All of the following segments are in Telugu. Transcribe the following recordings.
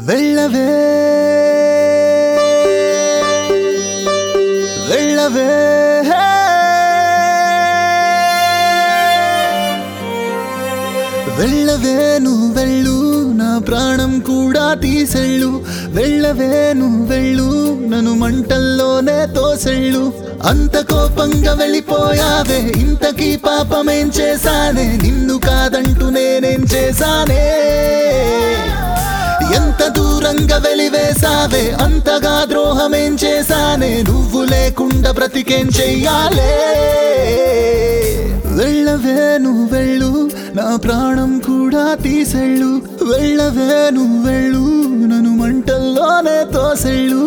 వెళ్ళవే వెళ్ళవే వెళ్ళవే నువ్వు వెళ్ళు నా ప్రాణం కూడా తీసెళ్ళు వెళ్ళవే నువ్వు వెళ్ళు నన్ను మంటల్లోనే తోసెళ్ళు అంత కోపంగా వెళ్ళిపోయావే ఇంతకీ పాపమేం చేశానే నిన్ను కాదంటూ నేనేం చేశానే ఎంత దూరంగా వెలివేసావే అంతగా ద్రోహమేం చేశానే నువ్వు లేకుండా బ్రతికేం చెయ్యాలే వెళ్ళవే నువ్వు వెళ్ళు నా ప్రాణం కూడా తీసెళ్ళు వెళ్ళవే నువ్వు వెళ్ళు నన్ను మంటల్లోనే తోసెళ్ళు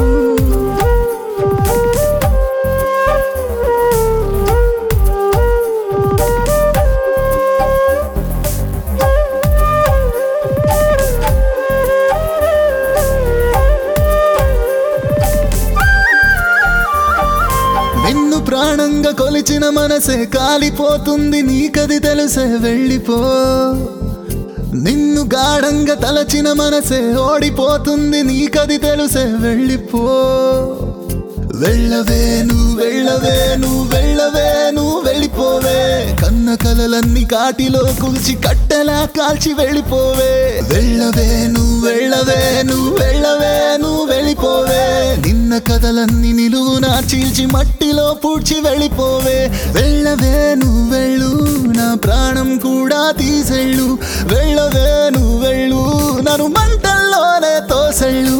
నిన్ను ప్రాణంగా కొలిచిన మనసే కాలిపోతుంది నీకది తెలుసే వెళ్ళిపో నిన్ను గాఢంగా తలచిన మనసే ఓడిపోతుంది నీకది తెలుసే వెళ్ళిపో వెళ్ళవే నువ్వు వెళ్ళవే నువ్వు వెళ్ళవే నువ్వు వెళ్ళిపోవే కన్న కలలన్నీ కాటిలో కూల్చి కట్టెలా కాల్చి వెళ్ళిపోవే వెళ్ళవే నువ్వు వెళ్ళవే నువ్వు వెళ్ళవే నువ్వు వెళ్ళిపోవే నిన్న కథలన్నీ నిలువునా చీల్చి మట్టిలో పూడ్చి వెళ్ళిపోవే వెళ్ళవే నువ్వు వెళ్ళు నా ప్రాణం కూడా తీసెళ్ళు వెళ్ళవే నువ్వు వెళ్ళు నన్ను మంటల్లోనే తోసెళ్ళు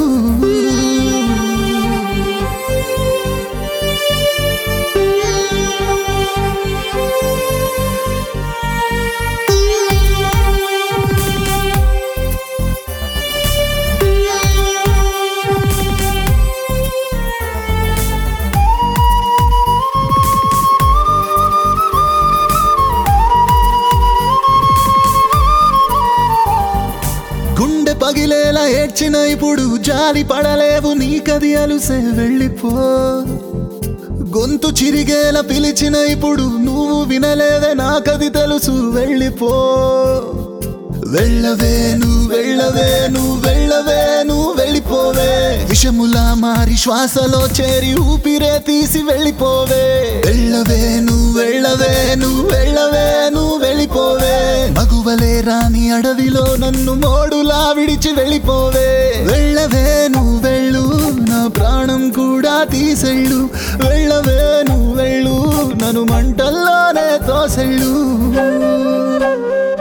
గుండె పగిలేలా ఏడ్చిన ఇప్పుడు జాలి పడలేవు నీకది అలుసే వెళ్ళిపో గొంతు చిరిగేలా పిలిచిన ఇప్పుడు నువ్వు వినలేవే నాకది తెలుసు వెళ్ళిపో వెళ్ళవే నువ్వు వెళ్ళవే నువ్వు వెళ్ళవే నువ్వు వెళ్ళిపోవే విషములా మారి శ్వాసలో చేరి ఊపిరే తీసి వెళ్ళిపోవే వెళ్ళవే నువ్వు వెళ్ళవే నువ్వు వెళ్ళవే నువ్వు వెళ్ళిపోవే మగువలే రాని అడవిలో నన్ను మోడులా విడిచి వెళ్ళిపోవే వెళ్ళవే నువ్వు వెళ్ళు నా ప్రాణం కూడా తీసెళ్ళు వెళ్ళవే నువ్వు వెళ్ళు నన్ను మంటల్లోనే తోసెళ్ళు